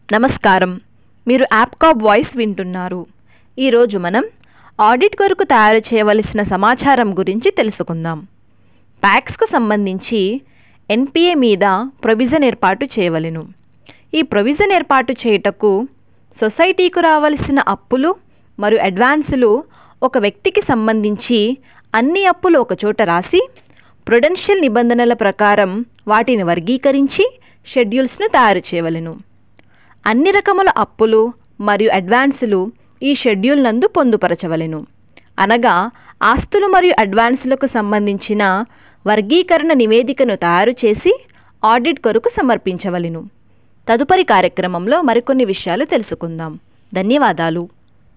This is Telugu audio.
నమస్కారం మీరు యాప్కాబ్ వాయిస్ వింటున్నారు ఈరోజు మనం ఆడిట్ కొరకు తయారు చేయవలసిన సమాచారం గురించి తెలుసుకుందాం ప్యాక్స్కు సంబంధించి ఎన్పిఏ మీద ప్రొవిజన్ ఏర్పాటు చేయవలెను ఈ ప్రొవిజన్ ఏర్పాటు చేయుటకు సొసైటీకు రావలసిన అప్పులు మరియు అడ్వాన్సులు ఒక వ్యక్తికి సంబంధించి అన్ని అప్పులు ఒకచోట రాసి ప్రొడెన్షియల్ నిబంధనల ప్రకారం వాటిని వర్గీకరించి షెడ్యూల్స్ను తయారు చేయవలెను అన్ని రకముల అప్పులు మరియు అడ్వాన్సులు ఈ షెడ్యూల్ నందు పొందుపరచవలెను అనగా ఆస్తులు మరియు అడ్వాన్సులకు సంబంధించిన వర్గీకరణ నివేదికను తయారు చేసి ఆడిట్ కొరకు సమర్పించవలెను తదుపరి కార్యక్రమంలో మరికొన్ని విషయాలు తెలుసుకుందాం ధన్యవాదాలు